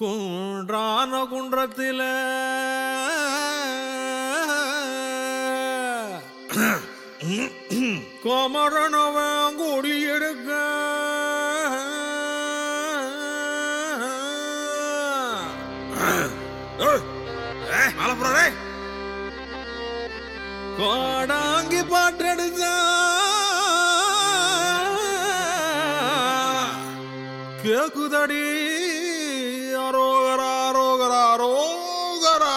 குன்றான குன்றத்தில கோமரனவன் கூடி எடுக்க கோடாங்கி பாட்டெடுத்தா கேக்குதடி அரோகரா அரோகரா அரோகரா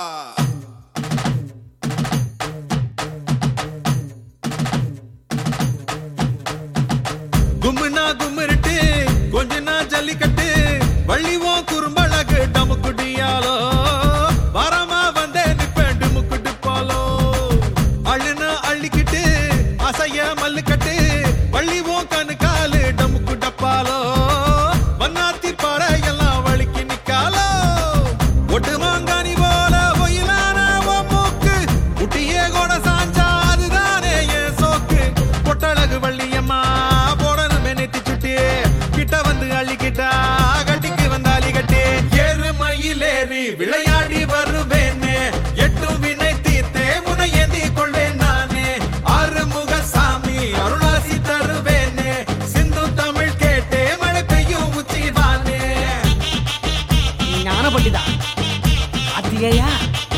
கும்முனா கும்மிருட்டு கொஞ்ச நாள் ஜல்லிக்கட்டு வள்ளிவோ குறும்பழகு டமுக்குடியாலோ வரமா வந்தே நிப்பேன் டுமுக்குட்டு போலோ அள்ளுனா அள்ளிக்கிட்டு அசைய மல்லுக்கட்டு வள்ளிவோ கண்ணு காலு டமுக்கு டப்பாலோ வண்ணாத்தி பாறை எல்லாம் வலிக்கு நிக்காலோ ஒட்டு மாங்கானி போல ஒயிலான உன் மூக்கு குட்டியே கூட சாஞ்சா அதுதானே என் சோக்கு பொட்டழகு வள்ளியம்மா போடணுமே நெத்தி சுட்டி கிட்ட வந்து அள்ளிக்கிட்டா கட்டிக்கு வந்து அலி கட்டி ஏறு மயிலேறி விளையாடி வருவேனே எட்டு வினை தீர்த்தே உனை ஏந்தி கொள்வேன் நானே ஆறுமுக சாமி அருளாசி தருவேனே சிந்து தமிழ் கேட்டே மழை பெய்யும் உச்சிவானே ஞான பண்டிதா அத்திகையா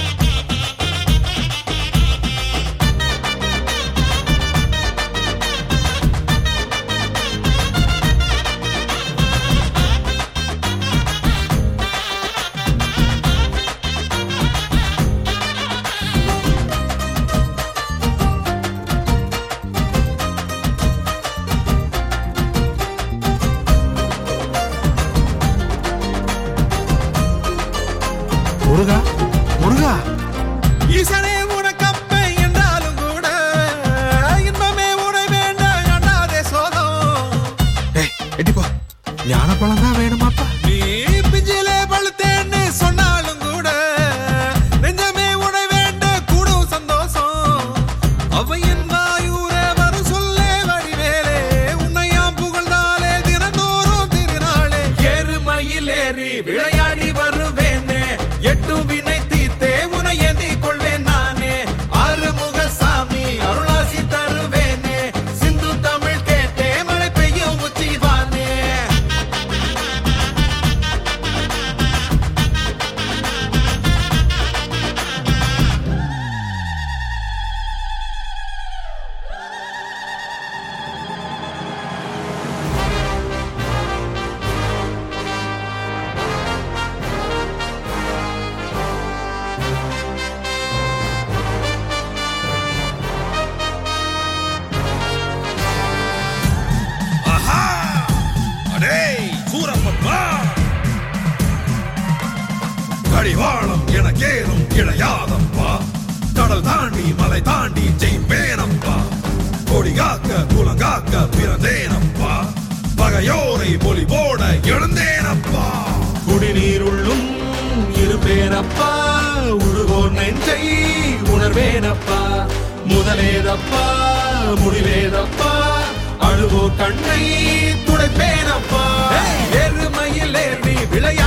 முருகா முருகா ஈசனே உனக்கப்பை என்றாலும் கூட இன்பமே உனை வேண்டாம் அண்ணாதே சோகம் ஏய் எட்டி போ ஞானப்பழம் தான் வேணுமாப்பா நீ பிஞ்சிலே பழுத்தேன்னு சொன்னாலும் கூட நெஞ்சமே உனை வேண்ட கூடும் சந்தோஷம் அவையின் வாயூரே வரும் சொல்லே வடிவேலே உன்னையாம் புகழ்ந்தாலே தினந்தோறும் திருநாளே ஏறுமயிலேறி விளையாடி வருவேனே எட்டு வினை தீர்த்தே உனை ஏந்தி கொள்வேன் நானே ஆறுமுக சாமி அருளாசி தருவேனே சிந்து தமிழ் கேட்டே மழை பெய்யும் உச்சிவானே அடே சூரப்பா கடிவாளம் என கேறும் இளையாதப்பா கடல் தாண்டி மலை தாண்டி ஜெயிப்பேனப்பா கொடி காக்க குலங்காக்க பிறந்தேனப்பா பகையோரை பொலி போட எழுந்தேனப்பா குடிநீருள்ளும் இருப்பேனப்பா உருகோர் நெஞ்சை உணர்வேனப்பா முதலேதப்பா முடிவேதப்பா அழுவோ கண்ணை துடைப்பேனப்பா எருமையில் ஏறி விளையா